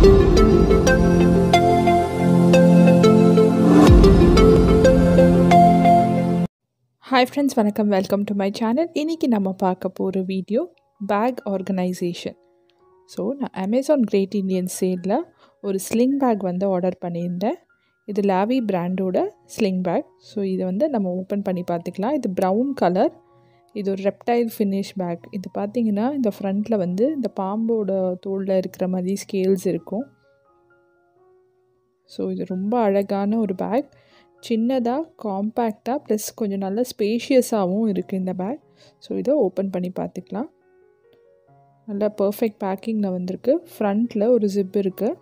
hi friends வணக்கம் welcome to my channel இன்றைக்கி நம்ம பார்க்க போகிற வீடியோ பேக் ஆர்கனைசேஷன் ஸோ நான் அமேசான் கிரேட் இண்டியன் சேலில் ஒரு ஸ்லிங் பேக் வந்து ஆர்டர் பண்ணியிருந்தேன் இது லாவி பிராண்டோட ஸ்லிங் பேக் ஸோ இதை வந்து நம்ம ஓப்பன் பண்ணி பார்த்துக்கலாம் இது ப்ரௌன் கலர் இது ஒரு ரெப்டைல் ஃபினிஷ் பேக் இது பார்த்திங்கன்னா இந்த ஃப்ரண்ட்டில் வந்து இந்த பாம்போட தோளில் இருக்கிற மாதிரி ஸ்கேல்ஸ் இருக்கும் ஸோ இது ரொம்ப அழகான ஒரு பேக் சின்னதாக காம்பேக்டாக ப்ளஸ் கொஞ்சம் நல்ல ஸ்பேஷியஸாகவும் இருக்குது இந்த பேக் ஸோ இதை ஓப்பன் பண்ணி பார்த்துக்கலாம் நல்லா பர்ஃபெக்ட் பேக்கிங்கில் வந்திருக்கு ஃப்ரண்ட்டில் ஒரு ஜிப் இருக்குது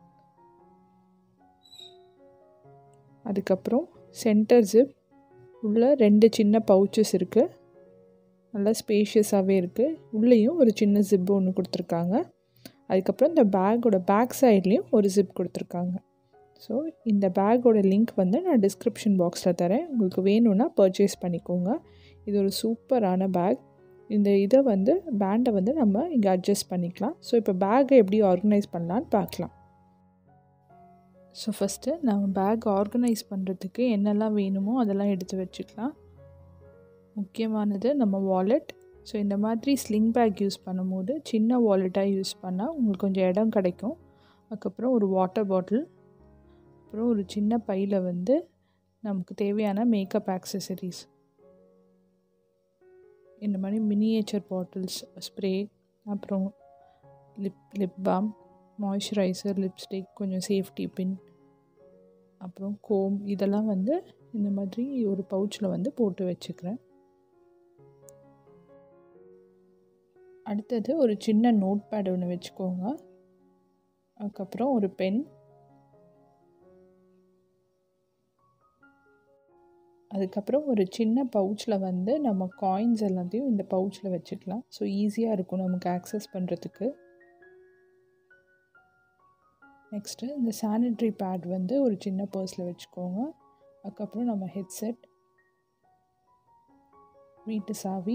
அதுக்கப்புறம் சென்டர் ஜிப் உள்ள ரெண்டு சின்ன பவுச்சஸ் இருக்குது நல்லா ஸ்பேஷியஸாகவே இருக்குது உள்ளேயும் ஒரு சின்ன ஜிப்பு ஒன்று கொடுத்துருக்காங்க அதுக்கப்புறம் இந்த பேக்கோட பேக் சைட்லேயும் ஒரு ஜிப் கொடுத்துருக்காங்க ஸோ இந்த பேக்கோட லிங்க் வந்து நான் டிஸ்கிரிப்ஷன் பாக்ஸில் தரேன் உங்களுக்கு வேணும்னா பர்ச்சேஸ் பண்ணிக்கோங்க இது ஒரு சூப்பரான பேக் இந்த இதை வந்து பேண்டை வந்து நம்ம இங்கே அட்ஜஸ்ட் பண்ணிக்கலாம் ஸோ இப்போ பேக்கை எப்படி ஆர்கனைஸ் பண்ணலான்னு பார்க்கலாம் ஸோ ஃபஸ்ட்டு நம்ம பேக் ஆர்கனைஸ் பண்ணுறதுக்கு என்னெல்லாம் வேணுமோ அதெல்லாம் எடுத்து வச்சுக்கலாம் முக்கியமானது நம்ம வாலெட் ஸோ இந்த மாதிரி ஸ்லிங் பேக் யூஸ் பண்ணும்போது சின்ன வாலெட்டாக யூஸ் பண்ணால் உங்களுக்கு கொஞ்சம் இடம் கிடைக்கும் அதுக்கப்புறம் ஒரு வாட்டர் பாட்டில் அப்புறம் ஒரு சின்ன பையில் வந்து நமக்கு தேவையான மேக்கப் ஆக்சசரிஸ் இந்த மாதிரி மினியேச்சர் பாட்டில்ஸ் ஸ்ப்ரே அப்புறம் lip lip balm moisturiser lipstick கொஞ்சம் சேஃப்டி பின் அப்புறம் கோம் இதெல்லாம் வந்து இந்த மாதிரி ஒரு பவுச்சில் வந்து போட்டு வச்சுக்கிறேன் அடுத்தது ஒரு சின்ன நோட் பேட் ஒன்று வச்சுக்கோங்க அதுக்கப்புறம் ஒரு பென் அதுக்கப்புறம் ஒரு சின்ன பவுச்சில் வந்து நம்ம காயின்ஸ் எல்லாத்தையும் இந்த பவுச்சில் வச்சுக்கலாம் ஸோ ஈஸியாக இருக்கும் நமக்கு ஆக்சஸ் பண்ணுறதுக்கு நெக்ஸ்ட்டு இந்த சானிட்ரி பேட் வந்து ஒரு சின்ன பர்ஸில் வச்சுக்கோங்க அதுக்கப்புறம் நம்ம ஹெட்செட் வீட்டு சாவி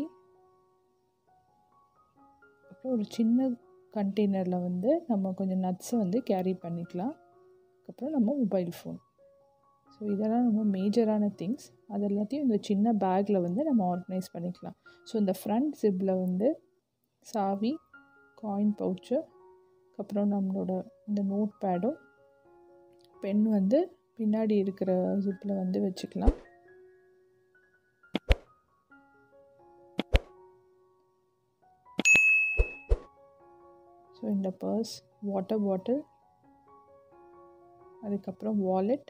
அப்புறம் ஒரு சின்ன கண்டெய்னரில் வந்து நம்ம கொஞ்சம் நட்ஸை வந்து கேரி பண்ணிக்கலாம் அதுக்கப்புறம் நம்ம மொபைல் ஃபோன் ஸோ இதெல்லாம் ரொம்ப மேஜரான திங்ஸ் அது எல்லாத்தையும் இந்த சின்ன பேக்கில் வந்து நம்ம ஆர்கனைஸ் பண்ணிக்கலாம் ஸோ இந்த ஃப்ரண்ட் ஜிப்பில் வந்து சாவி காயின் பவுச்சு அப்புறம் நம்மளோட இந்த நோட் பேடும் பென் வந்து பின்னாடி இருக்கிற ஜிப்பில் வந்து வச்சுக்கலாம் ஸோ இந்த பர்ஸ் வாட்டர் பாட்டில் அதுக்கப்புறம் வாலெட்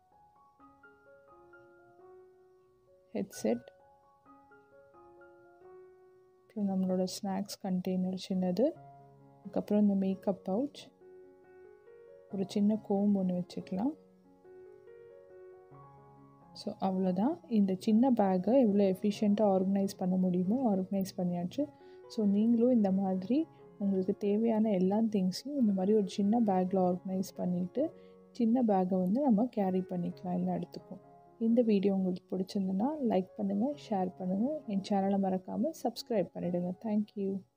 ஹெட்செட் அப்புறம் நம்மளோட ஸ்நாக்ஸ் கண்டெய்னர் சின்னது அதுக்கப்புறம் இந்த மேக்கப் பவுச் ஒரு சின்ன கோம் ஒன்று வச்சுக்கலாம் ஸோ அவ்வளோதான் இந்த சின்ன பேக்கை எவ்வளோ எஃபிஷியண்ட்டாக ஆர்கனைஸ் பண்ண முடியுமோ ஆர்கனைஸ் பண்ணியாச்சு ஸோ நீங்களும் இந்த மாதிரி உங்களுக்கு தேவையான எல்லா திங்ஸையும் இந்த மாதிரி ஒரு சின்ன பேக்கில் ஆர்கனைஸ் பண்ணிவிட்டு சின்ன பேக்கை வந்து நம்ம கேரி பண்ணிக்கலாம் எல்லா இடத்துக்கும் இந்த வீடியோ உங்களுக்கு பிடிச்சிருந்துன்னா லைக் பண்ணுங்கள் ஷேர் பண்ணுங்கள் என் சேனலை மறக்காமல் சப்ஸ்கிரைப் பண்ணிவிடுங்க தேங்க்யூ